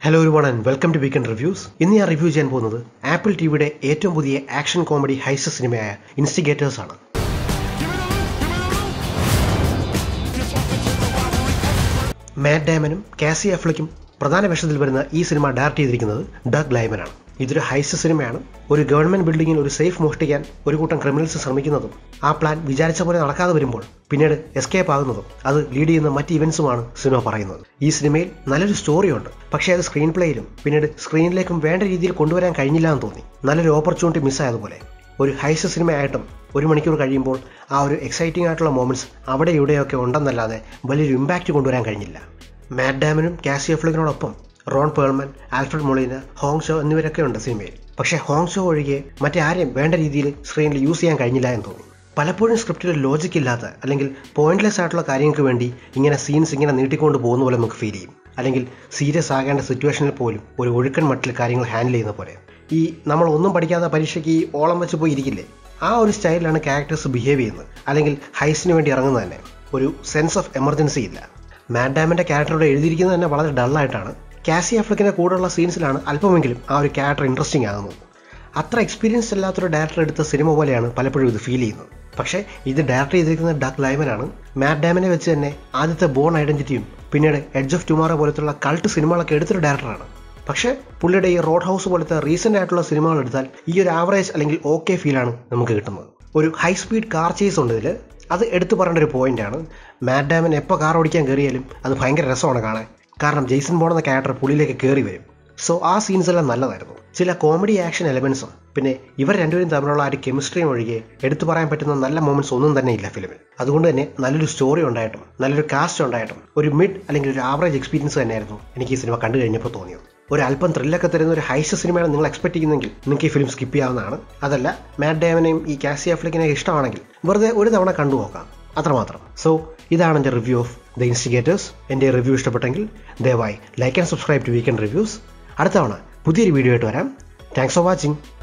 hello ഒരു one and welcome to weekend reviews ഇന്ന് ഞാൻ റിവ്യൂ ചെയ്യാൻ പോകുന്നത് ആപ്പിൾ ടിവിയുടെ ഏറ്റവും പുതിയ ആക്ഷൻ കോമഡി ഹൈസ് സിനിമയായ ഇൻസ്റ്റിഗേറ്റേഴ്സ് ആണ് മാറ്റ് ഡാമനും കാസി അഫ്ലയ്ക്കും പ്രധാന വേഷത്തിൽ വരുന്ന ഈ സിനിമ ഡയറക്ട് ചെയ്തിരിക്കുന്നത് ഡഗ് ലൈമനാണ് ഇതൊരു ഹൈസ് സിനിമയാണ് ഒരു ഗവൺമെന്റ് ബിൽഡിംഗിൽ ഒരു സേഫ് മോഷ്ടിക്കാൻ ഒരു കൂട്ടം ക്രിമിനൽസ് ശ്രമിക്കുന്നതും ആ പ്ലാൻ വിചാരിച്ച പോലെ നടക്കാതെ വരുമ്പോൾ പിന്നീട് എസ്കേപ്പ് ആകുന്നതും അത് ലീഡ് ചെയ്യുന്ന മറ്റ് ഇവന്റ്സുമാണ് സിനിമ പറയുന്നത് ഈ സിനിമയിൽ നല്ലൊരു സ്റ്റോറിയുണ്ട് പക്ഷേ അത് സ്ക്രീൻ പ്ലേയിലും പിന്നീട് സ്ക്രീനിലേക്കും വേണ്ട രീതിയിൽ കൊണ്ടുവരാൻ കഴിഞ്ഞില്ല എന്ന് തോന്നി നല്ലൊരു ഓപ്പർച്യൂണിറ്റി മിസ്സായതുപോലെ ഒരു ഹൈസ് സിനിമയായിട്ടും ഒരു മണിക്കൂർ കഴിയുമ്പോൾ ആ ഒരു എക്സൈറ്റിംഗ് ആയിട്ടുള്ള മൊമെന്റ്സ് അവിടെ ഇവിടെയൊക്കെ ഉണ്ടെന്നല്ലാതെ വലിയൊരു ഇമ്പാക്റ്റ് കൊണ്ടുവരാൻ കഴിഞ്ഞില്ല മാറ്റ് ഡാമിനും കാസി അഫ്ലിക്കിനോടൊപ്പം Ron Perlman Alfred Molina Hong Chau എന്നിവരൊക്കെ ഉണ്ട് സിനിമയിൽ പക്ഷേ ഹോങ് ഷോ ഒഴികെ മറ്റേ ആരെയും വേണ്ട രീതിയിൽ സ്ക്രീനിൽ യൂസ് ചെയ്യാൻ കഴിഞ്ഞില്ല എന്ന് തോന്നി പലപ്പോഴും സ്ക്രിപ്റ്റിൽ ലോജിക് ഇല്ലാത്ത അല്ലെങ്കിൽ പോയിന്റ്ലെസ് ആയിട്ടുള്ള കാര്യങ്ങൾക്ക് വേണ്ടി ഇങ്ങനെ സീൻസ് ഇങ്ങനെ നീട്ടിക്കൊണ്ട് പോകുന്ന പോലെ നമുക്ക് ഫീൽ ചെയ്യും അല്ലെങ്കിൽ സീരിയസ് ആകേണ്ട സിറ്റുവേഷനിൽ പോലും ഒരു ഒഴുക്കൻ മട്ടിൽ കാര്യങ്ങൾ ഹാൻഡിൽ ചെയ്യുന്ന പോലെ ഈ നമ്മൾ ഒന്നും പഠിക്കാത്ത പരീക്ഷയ്ക്ക് ഈ ഓളം വെച്ച് പോയി ഇരിക്കില്ലേ ആ ഒരു സ്റ്റൈലിലാണ് ക്യാരക്ടേഴ്സ് ബിഹേവ് ചെയ്യുന്നത് അല്ലെങ്കിൽ ഹൈസിന് വേണ്ടി ഇറങ്ങുന്നത് തന്നെ ഒരു സെൻസ് ഓഫ് എമർജൻസി ഇല്ല മാറ്റ് ഡാമിന്റെ ക്യാരക്ടർ ഇവിടെ എഴുതിയിരിക്കുന്നത് തന്നെ വളരെ ഡള്ളായിട്ടാണ് കാസി അഫ്ലക്കിന്റെ കൂടെയുള്ള സീൻസിലാണ് അല്പമെങ്കിലും ആ ഒരു ക്യാരക്ടർ ഇൻട്രസ്റ്റിംഗ് ആകുന്നത് അത്ര എക്സ്പീരിയൻസ് അല്ലാത്തൊരു ഡയറക്ടർ എടുത്ത സിനിമ പോലെയാണ് പലപ്പോഴും ഇത് ഫീൽ ചെയ്യുന്നത് പക്ഷേ ഇത് ഡയറക്ടർ ചെയ്തിരിക്കുന്നത് ഡക് ലൈമനാണ് മാറ്റ് ഡാമിനെ വെച്ച് തന്നെ ആദ്യത്തെ ബോൺ ഐഡന്റിറ്റിയും പിന്നീട് എഡ്ജ് ഓഫ് ടുമാറോ പോലത്തുള്ള കൾട്ട് സിനിമകളൊക്കെ എടുത്തൊരു ഡയറക്ടറാണ് പക്ഷേ പുള്ളിയുടെ ഈ റോഡ് ഹൗസ് പോലത്തെ റീസെന്റ് ആയിട്ടുള്ള സിനിമകൾ എടുത്താൽ ഈ ഒരു ആവറേജ് അല്ലെങ്കിൽ ഓക്കെ ഫീലാണ് നമുക്ക് കിട്ടുന്നത് ഒരു ഹൈ സ്പീഡ് കാർ ചേസ് ഉണ്ട് ഇതിൽ അത് എടുത്തു പറയേണ്ട ഒരു പോയിന്റ് ആണ് മാറ്റ് ഡാമിന് എപ്പോൾ കാർ ഓടിക്കാൻ കയറിയാലും അത് ഭയങ്കര രസമാണ് കാണാൻ കാരണം ജെയ്സൺ ബോൺ എന്ന ക്യാരക്ടർ പുള്ളിയിലേക്ക് കയറി വരും സോ ആ സീൻസ് എല്ലാം നല്ലതായിരുന്നു ചില കോമഡി ആക്ഷൻ എലമെന്റ്സും പിന്നെ ഇവർ രണ്ടുപേരും തമ്മിലുള്ള ആ ഒരു കെമിസ്ട്രിയും ഒഴികെ എടുത്തു പറയാൻ പറ്റുന്ന നല്ല മൊമെന്റ്സ് ഒന്നും തന്നെ ഇല്ല ഫിലിമിൽ അതുകൊണ്ട് തന്നെ നല്ലൊരു സ്റ്റോറി ഉണ്ടായിട്ടും നല്ലൊരു കാസ്റ്റ് ഉണ്ടായിട്ടും ഒരു മിഡ് അല്ലെങ്കിൽ ഒരു ആവറേജ് എക്സ്പീരിയൻസ് തന്നെയായിരുന്നു എനിക്ക് ഈ സിനിമ കണ്ടു കഴിഞ്ഞപ്പോൾ തോന്നിയത് ഒരു അല്പം ത്രില്ലൊക്കെ തരുന്ന ഒരു ഹൈസ് സിനിമയാണ് നിങ്ങൾ എക്സ്പെക്ട് ചെയ്യുന്നെങ്കിൽ നിങ്ങൾക്ക് ഈ ഫിലിം സ്കിപ്പ് ചെയ്യാവുന്നതാണ് അതല്ല മാറ്റ് ഡേവനെയും ഈ കാസി അഫ്ലിക്കിനെയും ഇഷ്ടമാണെങ്കിൽ വെറുതെ ഒരു തവണ കണ്ടു നോക്കാം അത്രമാത്രം സോ ഇതാണ് എൻ്റെ റിവ്യൂ ഓഫ് ദ ഇൻസ്റ്റിഗേറ്റേഴ്സ് എൻ്റെ റിവ്യൂ ഇഷ്ടപ്പെട്ടെങ്കിൽ ദയവായി like and subscribe to weekend reviews അടുത്ത തവണ പുതിയൊരു വീഡിയോ ആയിട്ട് വരാം താങ്ക്സ് ഫോർ വാച്ചിങ്